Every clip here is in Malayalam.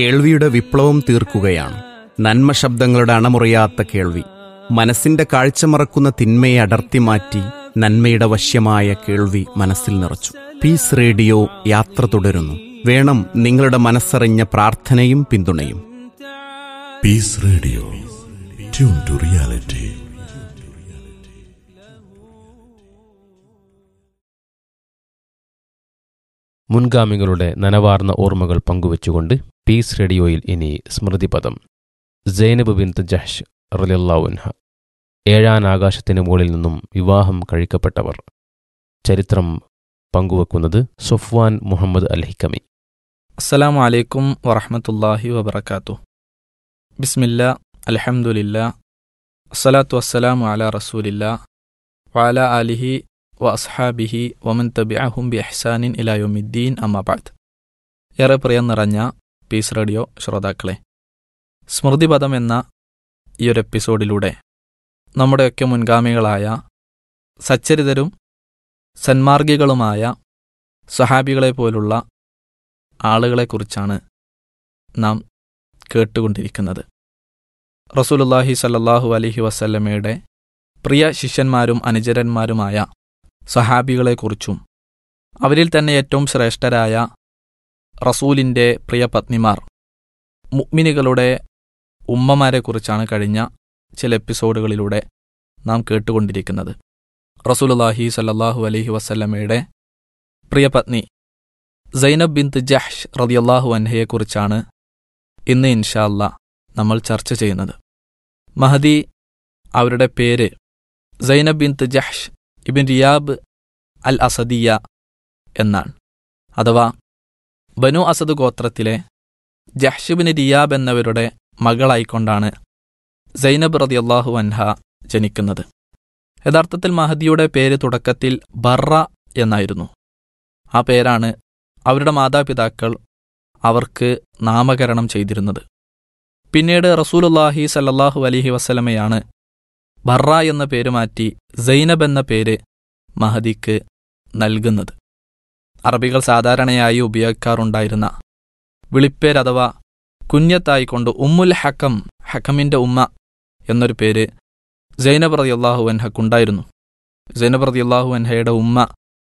കേൾവിയുടെ വിപ്ലവം തീർക്കുകയാണ് നന്മ ശബ്ദങ്ങളുടെ അണമുറിയാത്ത കേൾവി മനസ്സിന്റെ കാഴ്ച മറക്കുന്ന തിന്മയെ അടർത്തി മാറ്റി നന്മയുടെ വശ്യമായ കേൾവി മനസ്സിൽ നിറച്ചു പീസ് റേഡിയോ യാത്ര തുടരുന്നു വേണം നിങ്ങളുടെ മനസ്സറിഞ്ഞ പ്രാർത്ഥനയും പിന്തുണയും peace radio tune to reality മുൻഗാമികളുടെ നനവാർന്ന ഓർമ്മകൾ പങ്കുവച്ചുകൊണ്ട് പീസ് റേഡിയോയിൽ ഇനി സ്മൃതിപദം സൈനബ് ബിന്ത് ജഹ്ഷ് റലിയല്ലാവുൻഹ ഏഴാൻ ആകാശത്തിന് മുകളിൽ നിന്നും വിവാഹം കഴിക്കപ്പെട്ടവർ ചരിത്രം പങ്കുവെക്കുന്നത് സൊഫ്വാൻ മുഹമ്മദ് അൽ ഹിക്കമി അസ്സലാമു അലൈക്കും വറഹമത്തല്ലാഹി വബർക്കാത്തു ബിസ്മില്ല അൽഹംദുലില്ല അസ്സലാത്തു വസ്സലാമു അല റസൂലില്ല വഅല ആലിഹി വ അസ്ഹാബിഹി വമൻ തബിഅഹും ബി അഹ്സാനിൻ ഇലായുമിദ്ദീൻ അമ്മാബാദ് ഏറെ പ്രിയം നിറഞ്ഞ പീസ് റേഡിയോ ശ്രോതാക്കളെ സ്മൃതിപദം എന്ന ഈ ഒരു എപ്പിസോഡിലൂടെ നമ്മുടെയൊക്കെ മുൻഗാമികളായ സച്ചരിതരും സന്മാർഗികളുമായ സഹാബികളെ പോലുള്ള ആളുകളെക്കുറിച്ചാണ് നാം കേട്ടുകൊണ്ടിരിക്കുന്നത് റസൂലുല്ലാഹി സല്ലല്ലാഹു അലൈഹി വസല്ലമയുടെ പ്രിയ ശിഷ്യന്മാരും അനുചരന്മാരുമായ സഹാബികളെക്കുറിച്ചും അവരിൽ തന്നെ ഏറ്റവും ശ്രേഷ്ഠരായ റസൂലിൻ്റെ പ്രിയ പത്നിമാർ മുഅ്മിനുകളുടെ ഉമ്മമാരെക്കുറിച്ചാണ് കഴിഞ്ഞ ചില എപ്പിസോഡുകളിലൂടെ നാം കേട്ടുകൊണ്ടിരിക്കുന്നത് റസൂലുല്ലാഹി സല്ലല്ലാഹു അലൈഹി വസല്ലമയുടെ പ്രിയ പത്നി സൈനബ് ബിന്ത് ജഹ്ഷ് റതിയല്ലാഹു അൻഹയെക്കുറിച്ചാണ് ഇന്ന് ഇൻഷാല്ല നമ്മൾ ചർച്ച ചെയ്യുന്നത് മഹദി അവരുടെ പേര് സൈനബ് ബിന്ത് ജഹ്ഷ് ഇബിൻ റിയാബ് അൽ അസദിയ എന്നാണ് അഥവാ ബനു അസദ് ഗോത്രത്തിലെ ജഹ്ഷുബിന് റിയാബ് എന്നവരുടെ മകളായിക്കൊണ്ടാണ് സൈനബ് റതിയല്ലാഹു അൻഹ ജനിക്കുന്നത് യഥാർത്ഥത്തിൽ മഹദിയുടെ പേര് തുടക്കത്തിൽ ബറ എന്നായിരുന്നു ആ പേരാണ് അവരുടെ മാതാപിതാക്കൾ അവർക്ക് നാമകരണം ചെയ്തിരുന്നത് പിന്നീട് റസൂലുല്ലാഹി സല്ലല്ലാഹു അലിഹി വസ്ലമയാണ് ബറ എന്ന പേര് മാറ്റി സൈനബ് എന്ന പേര് മഹദിക്ക് നൽകുന്നത് അറബികൾ സാധാരണയായി ഉപയോഗിക്കാറുണ്ടായിരുന്ന വിളിപ്പേര് അഥവാ കുഞ്ഞത്തായിക്കൊണ്ട് ഉമ്മുൽ ഹക്കം ഹക്കമിന്റെ ഉമ്മ എന്നൊരു പേര് സൈനബ് റതിയല്ലാഹു അൻഹക്കുണ്ടായിരുന്നു സൈനബ് റതിയല്ലാഹു അൻഹയുടെ ഉമ്മ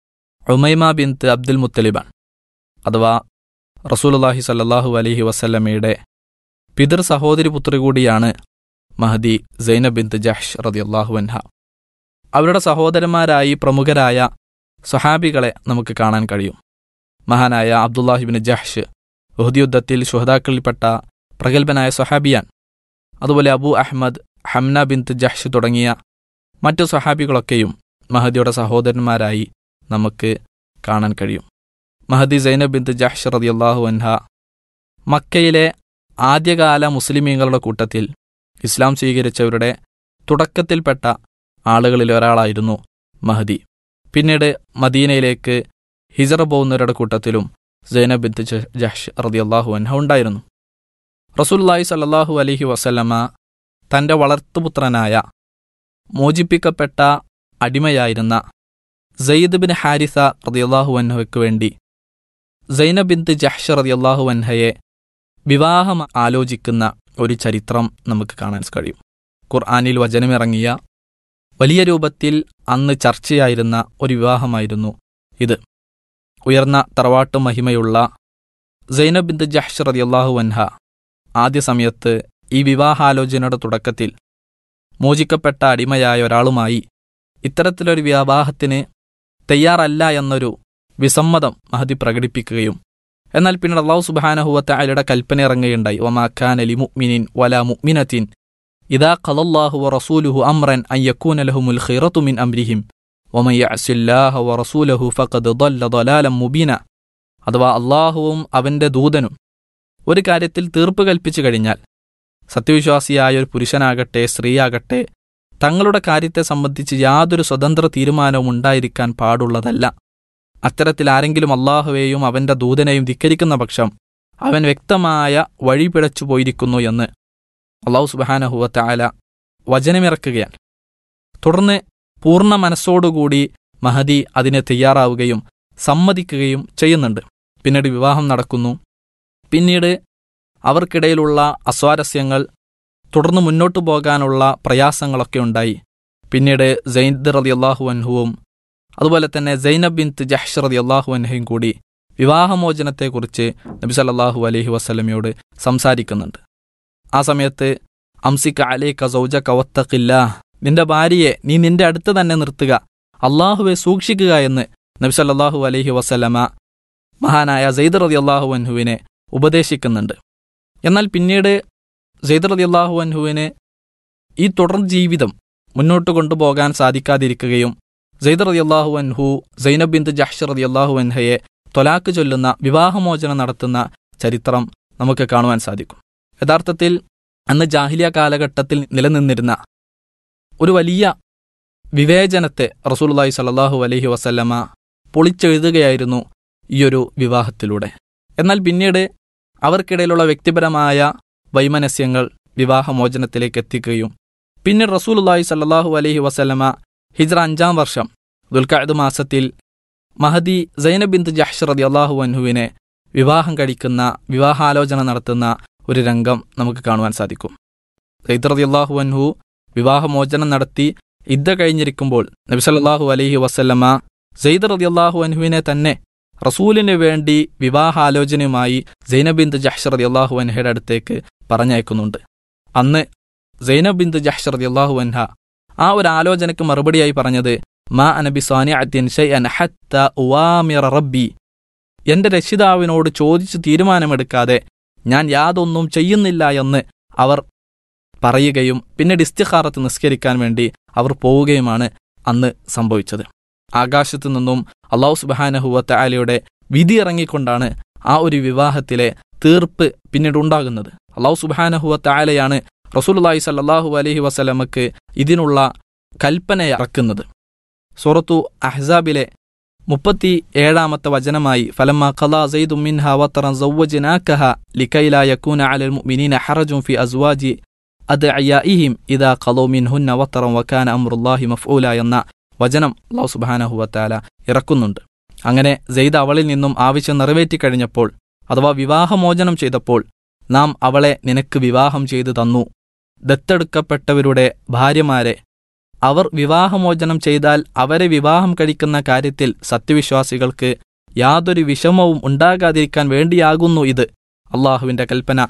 ഉമൈമ ബിന്ത് അബ്ദുൽ മുത്തലിബാണ് അഥവാ റസൂലുല്ലാഹി സല്ലല്ലാഹു അലൈഹി വസല്ലമയുടെ പിതൃ സഹോദരി പുത്രി കൂടിയാണ് മഹദി സൈനബ് ബിന്ത് ജഹ്ഷ് റതിയല്ലാഹു അൻഹ അവരുടെ സഹോദരന്മാരായി പ്രമുഖരായ സഹാബികളെ നമുക്ക് കാണാൻ കഴിയും മഹാനായ അബ്ദുല്ലാഹിബിൻ ജഹ്ഷ് ഉഹുദിയുദ്ധത്തിൽ ശുഹദാക്കളിൽപ്പെട്ട പ്രഗത്ഭനായ സഹാബിയാൻ അതുപോലെ Abu Ahmad Hamnah bint Jahsh തുടങ്ങിയ മറ്റു സഹാബികളൊക്കെയും മഹദിയുടെ സഹോദരന്മാരായി നമുക്ക് കാണാൻ കഴിയും മഹദി സൈനബ് ബിന്ത് ജഹ്ഷ് റതിയല്ലാഹു അൻഹ മക്കയിലെ ആദ്യകാല മുസ്ലിമീങ്ങളുടെ കൂട്ടത്തിൽ ഇസ്ലാം സ്വീകരിച്ചവരുടെ തുടക്കത്തിൽപ്പെട്ട ആളുകളിൽ ഒരാളായിരുന്നു മഹദി പിന്നീട് മദീനയിലേക്ക് ഹിജറ പോകുന്നവരുടെ കൂട്ടത്തിലും സൈനബ് ബിന്ത് ജഹ്ഷ് റതിയല്ലാഹു അൻഹ ഉണ്ടായിരുന്നു റസൂല്ലായി സല്ലാഹു അലഹി വസല്ലമ തന്റെ വളർത്തുപുത്രനായ മോചിപ്പിക്കപ്പെട്ട അടിമയായിരുന്ന സയ്യിദ് ബിൻ ഹാരിസ റതിയല്ലാഹു അൻഹയ്ക്ക് വേണ്ടി സൈനബ് ബിന്ത് ജഹ്ഷ് റതിയല്ലാഹു അൻഹയെ വിവാഹം ആലോചിക്കുന്ന ഒരു ചരിത്രം നമുക്ക് കാണാൻ കഴിയും ഖുർആാനിൽ വചനമിറങ്ങിയ വലിയ രൂപത്തിൽ അന്ന് ചർച്ചയായിരുന്ന ഒരു വിവാഹമായിരുന്നു ഇത് ഉയർന്ന തറവാട്ടു മഹിമയുള്ള സൈനബ് ബിന്ത് ജഹ്ഷ് റതിയല്ലാഹു അൻഹ ആദ്യ സമയത്ത് ഈ വിവാഹാലോചനയുടെ തുടക്കത്തിൽ മോചിക്കപ്പെട്ട അടിമയായ ഒരാളുമായി ഇത്തരത്തിലൊരു വിവാഹത്തിന് തയ്യാറല്ല എന്നൊരു വിസമ്മതം മഹദി പ്രകടിപ്പിക്കുകയും എന്നാൽ പിന്നീട് അള്ളാഹു സുബാനഹുവത്ത അയാളുടെ കൽപ്പന ഇറങ്ങുകയുണ്ടായി ഒമാഖാൻ അലി മുഅ്മിനിൻ വല മുഅ്മിനത്തിൻ ഇദാ ഖലല്ലാഹു വറസൂലുഹു അംറൻ അൻ യകൂന ലഹുമുൽ ഖൈറത്തു മിൻ അംരിഹിം വമൻ യഅസില്ലാഹ വറസൂലഹു ഫഖദ് ضل ضلالا മുബീന അഥവാ അള്ളാഹുവും അവന്റെ ദൂതനും ഒരു കാര്യത്തിൽ തീർപ്പ് കൽപ്പിച്ചു കഴിഞ്ഞാൽ സത്യവിശ്വാസിയായ ഒരു പുരുഷനാകട്ടെ സ്ത്രീയാകട്ടെ തങ്ങളുടെ കാര്യത്തെ സംബന്ധിച്ച് യാതൊരു സ്വതന്ത്ര തീരുമാനവും ഉണ്ടായിരിക്കാൻ പാടുള്ളതല്ല അത്തരത്തിൽ ആരെങ്കിലും അള്ളാഹുവേയും അവന്റെ ദൂതനെയും ധിക്കരിക്കുന്ന പക്ഷം അവൻ വ്യക്തമായ വഴി പിഴച്ചു പോയിരിക്കുന്നു എന്ന് അള്ളാഹു സുബാനഹുവത്ത ആല വചനമിറക്കുകയാണ് തുടർന്ന് പൂർണ്ണ മനസ്സോടുകൂടി മഹദി അതിനെ തയ്യാറാവുകയും സമ്മതിക്കുകയും ചെയ്യുന്നുണ്ട് പിന്നീട് വിവാഹം നടക്കുന്നു പിന്നീട് അവർക്കിടയിലുള്ള അസ്വാരസ്യങ്ങൾ തുടർന്ന് മുന്നോട്ടു പോകാനുള്ള പ്രയാസങ്ങളൊക്കെ ഉണ്ടായി പിന്നീട് സൈദ് റതി അള്ളാഹു അൻഹുവും അതുപോലെ തന്നെ സൈനബ് ബിൻ ജഹ്ഷ് റതി അള്ളാഹു അൻഹയും കൂടി വിവാഹമോചനത്തെക്കുറിച്ച് നബി സല്ലല്ലാഹു അലൈഹി വസ്ലമയോട് സംസാരിക്കുന്നുണ്ട് ആ സമയത്ത് അംസിക്ക അലേക്ക സൗജ കവത്തക്കില്ല നിന്റെ ഭാര്യയെ നീ നിന്റെ അടുത്ത് തന്നെ നിർത്തുക അള്ളാഹുവെ സൂക്ഷിക്കുക എന്ന് നബി സല്ലല്ലാഹു അലൈഹി വസല്ലമ മഹാനായ സെയ്ദ് റതി അള്ളാഹു അൻഹുവിനെ ഉപദേശിക്കുന്നുണ്ട് എന്നാൽ പിന്നീട് സെയ്ദ് റതി അള്ളാഹു അൻഹുവിന് ഈ തുടർ ജീവിതം മുന്നോട്ട് കൊണ്ടുപോകാൻ സാധിക്കാതിരിക്കുകയും സെയ്ദ് റതി അള്ളാഹു അൻഹു സൈനബ് ബിന്ദ് ജഹ്ഷ് റതി അള്ളാഹു അൻഹയെ തൊലാക്ക് ചൊല്ലുന്ന വിവാഹമോചനം നടത്തുന്ന ചരിത്രം നമുക്ക് കാണുവാൻ സാധിക്കും യഥാർത്ഥത്തിൽ അന്ന് ജാഹിലിയ കാലഘട്ടത്തിൽ നിലനിന്നിരുന്ന ഒരു വലിയ വിവേചനത്തെ റസൂലുള്ളാഹി സ്വല്ലല്ലാഹു അലൈഹി വസല്ലമ പൊളിച്ചെഴുതുകയായിരുന്നു ഈയൊരു വിവാഹത്തിലൂടെ എന്നാൽ പിന്നീട് അവർക്കിടയിലുള്ള വ്യക്തിപരമായ വൈമനസ്യങ്ങൾ വിവാഹമോചനത്തിലേക്ക് എത്തിക്കുകയും പിന്നീട് റസൂലുള്ളാഹി സ്വല്ലല്ലാഹു അലൈഹി വസല്ലമ ഹിജ്റ അഞ്ചാം വർഷം ദുൽഖഅദ് മാസത്തിൽ മഹദി സൈനബ് ബിന്ത് ജഹ്ഷ് റതി അള്ളാഹു അൻഹുവിനെ വിവാഹം കഴിക്കുന്ന വിവാഹാലോചന നടത്തുന്ന ഒരു രംഗം നമുക്ക് കാണുവാൻ സാധിക്കും സൈദ് റതി അള്ളാഹു അൻഹു വിവാഹമോചനം നടത്തി ഇദ്ദ കഴിഞ്ഞിരിക്കുമ്പോൾ നബി സല്ലല്ലാഹു അലൈഹി വസല്ലമ സെയ്ദ് റതി അള്ളാഹു അൻഹുവിനെ തന്നെ റസൂലിന് വേണ്ടി വിവാഹാലോചനയുമായി സൈനബിന്ദ് ജഹ്ഷ് റതി അള്ളാഹു അൻഹയുടെ അടുത്തേക്ക് പറഞ്ഞയക്കുന്നുണ്ട് അന്ന് സൈനബിന്ദ് ജഹ്ഷ് റതി അള്ളാഹു അൻഹ ആ ഒരു ആലോചനയ്ക്ക് മറുപടിയായി പറഞ്ഞത് മാ അനബി സാനിഅത്തിൻ ഷൈഅൻ ഹത്ത ഉവാമിറ റബ്ബി എന്റെ രക്ഷിതാവിനോട് ചോദിച്ച് തീരുമാനമെടുക്കാതെ ഞാൻ യാതൊന്നും ചെയ്യുന്നില്ല എന്ന് അവർ പറയുകയും പിന്നീട് ഇസ്തിഖാറത്ത് നിസ്കരിക്കാൻ വേണ്ടി അവർ പോവുകയുമാണ് അന്ന് സംഭവിച്ചത് ആകാശത്തു നിന്നും അള്ളാഹു സുബാനഹുവത്ത ആലയുടെ വിധി ഇറങ്ങിക്കൊണ്ടാണ് ആ ഒരു വിവാഹത്തിലെ തീർപ്പ് പിന്നീട് ഉണ്ടാകുന്നത് അള്ളാഹു സുബാനഹുവത്ത ആലയാണ് റസൂലുള്ളാഹി സല്ലല്ലാഹു അലൈഹി വസല്ലമക്ക് ഇതിനുള്ള കൽപ്പന ഇറക്കുന്നത് സൂറത്തു അഹ്സാബിലെ മുപ്പത്തി ഏഴാമത്തെ വചനമായി ഫലമ്മ ഖലാ സൈദു മിൻഹ വത്തറൻ സവ്വജ്നാക്കഹ ലിക്കൈലാ യകൂന അലൽ മുഅ്മിനീന ഹറജുൻ ഫി അസ്വാജി അദ്അയാഇഹിം ഇദാ ഖലൂ മിൻഹുന്ന വത്തറൻ വകാന അംറുല്ലാഹി മഫ്ഊല എന്ന വചനം അല്ലാഹു സുബ്ഹാനഹു വതആല ഇറക്കുന്നുണ്ട് അങ്ങനെ സെയ്ദ് അവളിൽ നിന്നും ആവശ്യം നിറവേറ്റിക്കഴിഞ്ഞപ്പോൾ അഥവാ വിവാഹമോചനം ചെയ്തപ്പോൾ നാം അവളെ നിനക്ക് വിവാഹം ചെയ്തു തന്നു ദത്തെടുക്കപ്പെട്ടവരുടെ ഭാര്യമാരെ അവർ വിവാഹമോചനം ചെയ്താൽ അവരെ വിവാഹം കഴിക്കുന്ന കാര്യത്തിൽ സത്യവിശ്വാസികൾക്ക് യാതൊരു വിഷമവും ഉണ്ടാകാതിരിക്കാൻ വേണ്ടിയാകുന്നു ഇത് അള്ളാഹുവിന്റെ കൽപ്പന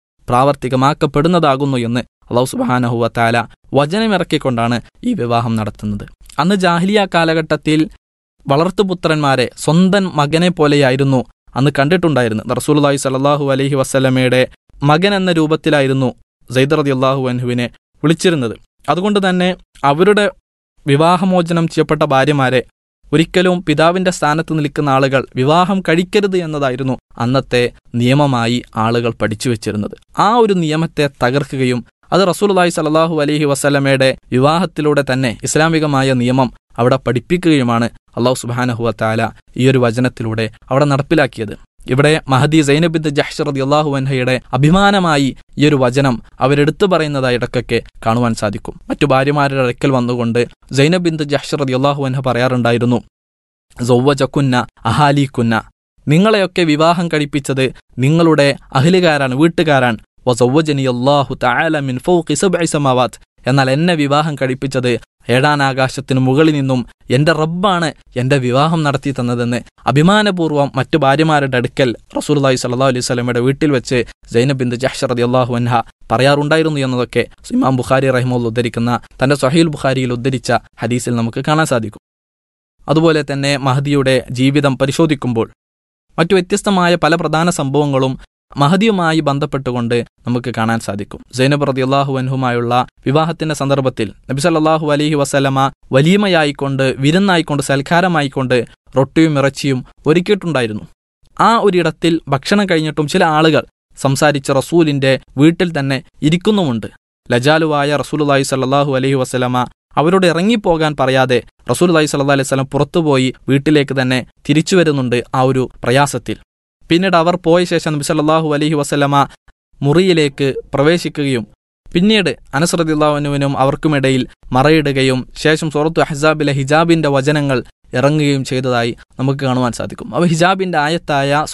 പ്രാവർത്തികമാക്കപ്പെടുന്നതാകുന്നു എന്ന് അള്ളാഹു സുബാനഹുവ താല വചനമിറക്കിക്കൊണ്ടാണ് ഈ വിവാഹം നടത്തുന്നത് അന്ന് ജാഹിലിയ കാലഘട്ടത്തിൽ വളർത്തുപുത്രന്മാരെ സ്വന്തം മകനെ പോലെയായിരുന്നു അന്ന് കണ്ടിട്ടുണ്ടായിരുന്നത് റസൂലുള്ളാഹി സല്ലല്ലാഹു അലൈഹി വസല്ലമയുടെ മകൻ എന്ന രൂപത്തിലായിരുന്നു സൈദ് റതി അള്ളാഹു അൻഹുവിനെ വിളിച്ചിരുന്നത് അതുകൊണ്ട് തന്നെ അവരുടെ വിവാഹമോചനം ചെയ്യപ്പെട്ട ഭാര്യമാരെ ഒരിക്കലും പിതാവിന്റെ സ്ഥാനത്ത് നിൽക്കുന്ന ആളുകൾ വിവാഹം കഴിക്കരുത് എന്നതായിരുന്നു അന്നത്തെ നിയമമായി ആളുകൾ പഠിച്ചു വെച്ചിരുന്നത് ആ ഒരു നിയമത്തെ തകർക്കുകയും അത് റസൂലുള്ളാഹി സല്ലല്ലാഹു അലൈഹി വസല്ലമയുടെ വിവാഹത്തിലൂടെ തന്നെ ഇസ്ലാമികമായ നിയമം അവിടെ പഠിപ്പിക്കുകയുമാണ് അള്ളാഹു സുബാനഹുവ താല ഈ ഒരു വചനത്തിലൂടെ അവിടെ നടപ്പിലാക്കിയത് ഇവിടെ മഹദി സൈനബിന്ദ് ജഹ്ഷ് റതി അള്ളാഹു അൻഹയുടെ അഭിമാനമായി ഈ ഒരു വചനം അവരെടുത്തു പറയുന്നതായി ഇടക്കൊക്കെ കാണുവാൻ സാധിക്കും മറ്റു ഭാര്യമാരുടെ അടുക്കൽ വന്നുകൊണ്ട് സൈനബിന്ദ് ജഹ്ഷ് റതി അള്ളാഹു അൻഹ പറയാറുണ്ടായിരുന്നു സൗവജക്കുന്ന അഹാലിക്കുന്ന നിങ്ങളെയൊക്കെ വിവാഹം കഴിപ്പിച്ചത് നിങ്ങളുടെ അഹിലുകാരാണ് വീട്ടുകാരാണ് വസൗവജനി അള്ളാഹു തആല മിൻ ഫൗഖി സബ്ഇ സമാവാത്ത് എന്നാൽ എന്നെ വിവാഹം കഴിപ്പിച്ചത് ഏഴാനാകാശത്തിനു മുകളിൽ നിന്നും എന്റെ റബ്ബാണ് എന്റെ വിവാഹം നടത്തി തന്നതെന്ന് അഭിമാനപൂർവ്വം മറ്റു ഭാര്യമാരുടെ അടുക്കൽ റസൂലുള്ളാഹി സ്വല്ലല്ലാഹു അലൈഹി സ്വലമയുടെ വീട്ടിൽ വെച്ച് സൈനബ് ബിന്ദ് ജഹ്ഷ് റളിയല്ലാഹു അൻഹ പറയാറുണ്ടായിരുന്നു എന്നതൊക്കെ ഇമാം ബുഖാരി റഹിമുള്ള ഉദ്ധരിക്കുന്ന തന്റെ സഹീൽ ബുഖാരിയിൽ ഉദ്ധരിച്ച ഹദീസിൽ നമുക്ക് കാണാൻ സാധിക്കും അതുപോലെ തന്നെ മഹദിയുടെ ജീവിതം പരിശോധിക്കുമ്പോൾ മറ്റു വ്യത്യസ്തമായ പല പ്രധാന സംഭവങ്ങളും മഹദിയുമായി ബന്ധപ്പെട്ടുകൊണ്ട് നമുക്ക് കാണാൻ സാധിക്കും സൈനബ് റതി അള്ളാഹു അൻഹുമായുള്ള വിവാഹത്തിന്റെ സന്ദർഭത്തിൽ നബി സല്ലല്ലാഹു അലൈഹി വസല്ലമ വലിയമയായിക്കൊണ്ട് വിരുന്നായിക്കൊണ്ട് സൽക്കാരമായിക്കൊണ്ട് റൊട്ടിയും ഇറച്ചിയും ഒരുക്കിയിട്ടുണ്ടായിരുന്നു ആ ഒരിടത്തിൽ ഭക്ഷണം കഴിഞ്ഞിട്ടും ചില ആളുകൾ സംസാരിച്ച റസൂലിന്റെ വീട്ടിൽ തന്നെ ഇരിക്കുന്നുമുണ്ട് ലജാലുവായ റസൂലുള്ളാഹി സല്ലല്ലാഹു അലൈഹി വസല്ലമ അവരോട് ഇറങ്ങിപ്പോകാൻ പറയാതെ റസൂൽ അലൈഹി സല്ലല്ലാഹു അലൈഹി വസല്ലം പുറത്തുപോയി വീട്ടിലേക്ക് തന്നെ തിരിച്ചു വരുന്നുണ്ട് ആ ഒരു പ്രയാസത്തിൽ പിന്നീട് അവർ പോയ ശേഷം നബി സല്ലല്ലാഹു അലൈഹി വസല്ലമ മുറിയിലേക്ക് പ്രവേശിക്കുകയും പിന്നീട് അനസ്രദിള്ളാഹുവിനും അവർക്കുമിടയിൽ മറയിടുകയും ശേഷം സൂറത്തു അഹ്സാബിലെ ഹിജാബിന്റെ വചനങ്ങൾ ഇറങ്ങുകയും ചെയ്തതായി നമുക്ക് കാണുവാൻ സാധിക്കും അവ ഹിജാബിന്റെ ആയത്തായ